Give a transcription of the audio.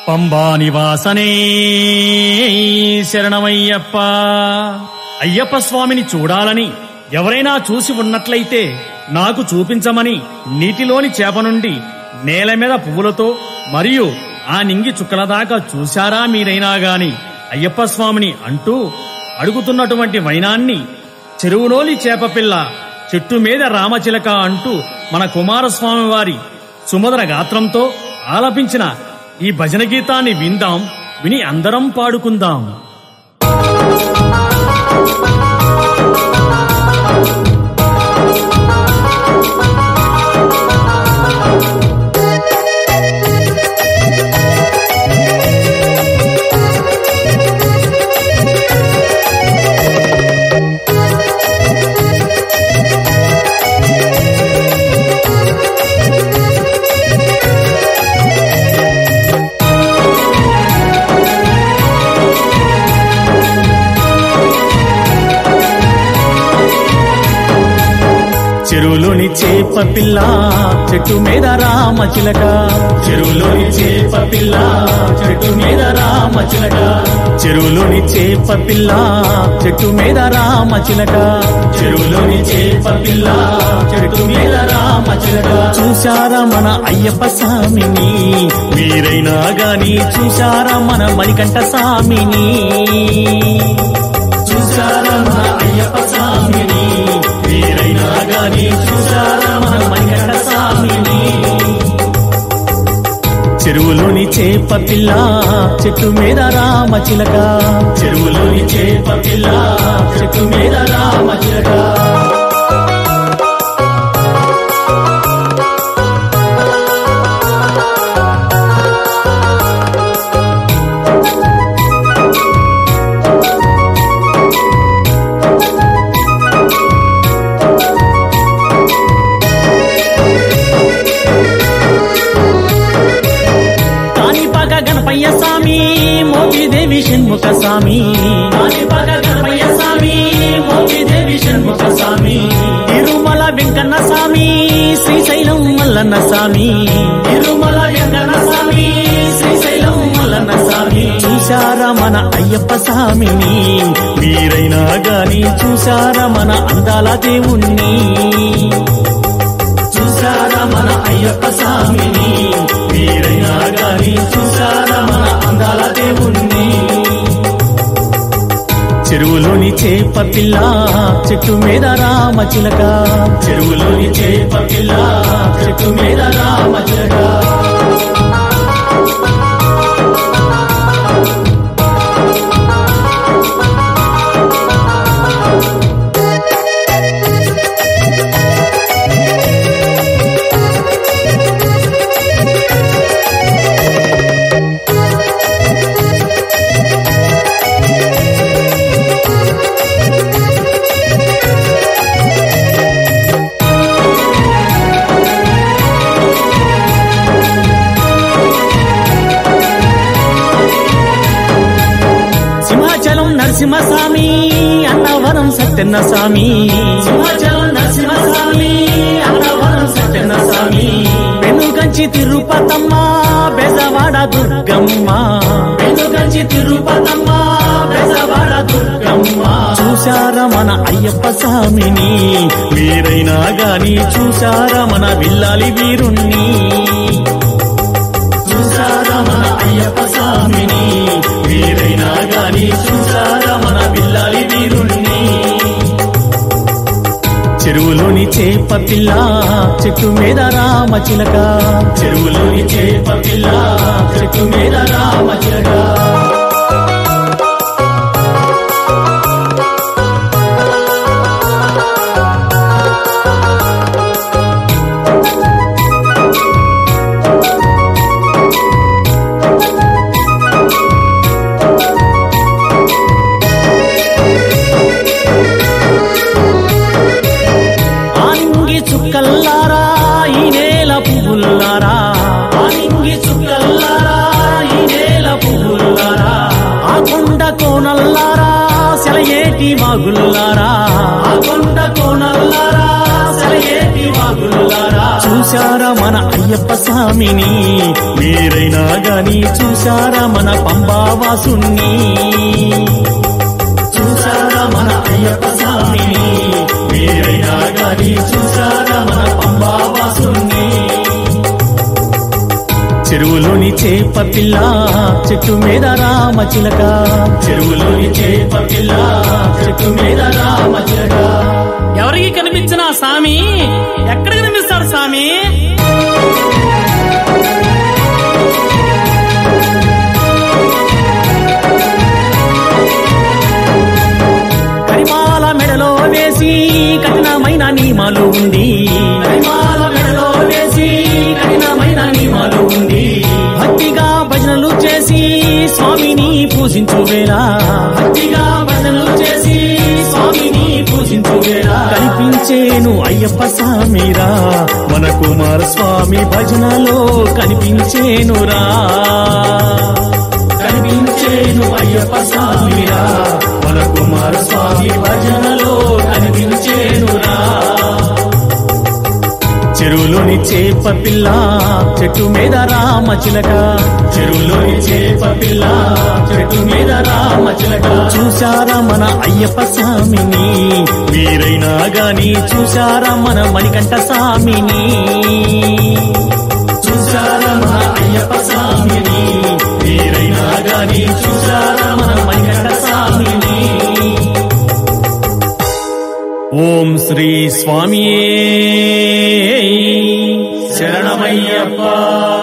పంబా నివాసనే శరణమయ్యప్ప అయ్యప్ప స్వామిని చూడాలని ఎవరైనా చూసి ఉన్నట్లయితే నాకు చూపించమని నీటిలోని చేప నుండి నేల మీద పువ్వులతో మరియు ఆ నింగి చుక్కల దాకా చూశారా మీరైనా గాని అయ్యప్ప స్వామిని అంటూ అడుగుతున్నటువంటి వైనాన్ని చెరువులోని చేపపిల్ల చెట్టు మీద రామచిలక అంటూ మన కుమారస్వామి వారి సుమధుర గాత్రంతో ఆలపించిన ఈ భజన గీతాన్ని విందాం విని అందరం పాడుకుందాం చెరువులోని చేప పిల్ల చెట్టు మీద రామ చిలక చెరువులోని చేప పిల్ల చెట్టు మీద రామ చిలక చెరువులోని చేప పిల్ల చెట్టు మీద రామ చిలక చెరువులోని చేప పిల్ల చెట్టు మీద రామ చిలక చూశారా మన అయ్యప్ప స్వామిని మీరైనా గాని చూశారా మన మణికంఠ స్వామిని చూశారా మన అయ్యప్ప స్వామిని మీరైనా గాని చూశారా మన మణికంఠ స్వామిని చెరువులోని చేప పిల్ల చెట్టు మీద రామ చిలక చెరువులోని చేప పిల్ల చెట్టు మీద రామ చిలక కాణిపాక గణపయ్య స్వామి మోపిదేవి షణ్ముఖ స్వామి కాణిపాక గణపయ్య స్వామి మోపిదేవి షణ్ముఖ స్వామి తిరుమల వెంకన్న స్వామి శ్రీశైలం మల్లన్న స్వామి తిరుమల వెంకన్న స్వామి శ్రీశైలం మల్లన్న స్వామి చూశారా మన అయ్యప్ప స్వామిని మీరైనా గాని చూశారా మన అందాల దేవుణ్ణి చూశారా మన అయ్యప్ప స్వామిని మీరైనా గాని చూశారా మన అందాల దేవుణ్ణి చెరువులోని చేప పిల్ల చెట్టు మీద రామ చిలక చెరువులోని చేప పిల్ల చెట్టు మీద రామ చిలక సింహాచలం నరసింహస్వామి అన్నవరం సత్యన్న స్వామి సింహాచలం నరసింహస్వామి అన్నవరం సత్యన్న స్వామి వెనుకంచి తిరుపతమ్మ బెజవాడ దుర్గమ్మ వెనుకంచి తిరుపతమ్మ బెజవాడ దుర్గమ్మ చూశారా మన అయ్యప్ప స్వామిని మీరైనా గాని చూశారా మన విల్లాలి వీరుణ్ణి చూసారా మన అయ్యప్ప స్వామిని వీరైనా గాని చూసారా మన బిల్లాలి వీరుణ్ణి చెరువులోని చేప పిల్ల చెట్టు మీద రామ చిలక చెరువులోని చేప పిల్ల చెట్టు మీద రామ చిలక ఆనింగి చుక్కల్లారా ఈ నేల పువ్వుల్లారా ఆనింగి చుక్కల్లారా ఈ నేల పువ్వుల్లారా ఆ కొండ కోనల్లారా సెలయేటి వాగుల్లారా ఆ కొండ కోనల్లారా సెలయేటి వాగులారా చూశారా మన అయ్యప్ప స్వామిని మీరైనా గాని చూశారా మన పంబావాసుని చూశారా మన అయ్యప్ప స్వామిని మీరైనా గాని చూశారా మన పంబావాసుని చెరువులోని చేప పిల్ల చెట్టు మీద రామ చిలక చెరువులోని చేప పిల్ల చెట్టు మీద రామ చిలక ఎవరికి కనిపించిన ఆ స్వామి ఎక్కడ కనిపిస్తాడు స్వామి కరిమాల మెడలో వేసి కఠినమైన నియమాలు ఉంది కరిమాల మెడలో వేసి కఠినమైన నియమాలు ఉంది భక్తిగా భజనలు చేసి స్వామిని పూజించు వేళ భక్తిగా భజనలు చేసి స్వామిని పూజించు వేళ కనిపించేను అయ్యప్ప స్వామిరా మన కుమార స్వామి భజనలో కనిపించేనురా కనిపించేను అయ్యప్ప స్వామిరా మన కుమార స్వామి భజనలో కనిపించేనురా చెరువులోని చేప పిల్ల చెట్టు మీద రామ చిలక చెరువులోని చేప పిల్ల చెట్టు మీద రామ చిలక చూశారా మన అయ్యప్ప స్వామిని మీరైనా గాని చూశారా మన మణికంఠ స్వామిని చూశారా మన అయ్యప్ప స్వామిని మీరైనా గాని చూశారా మన మణికంఠ స్వామిని ఓం శ్రీ స్వామియే శరణమయ్యప్ప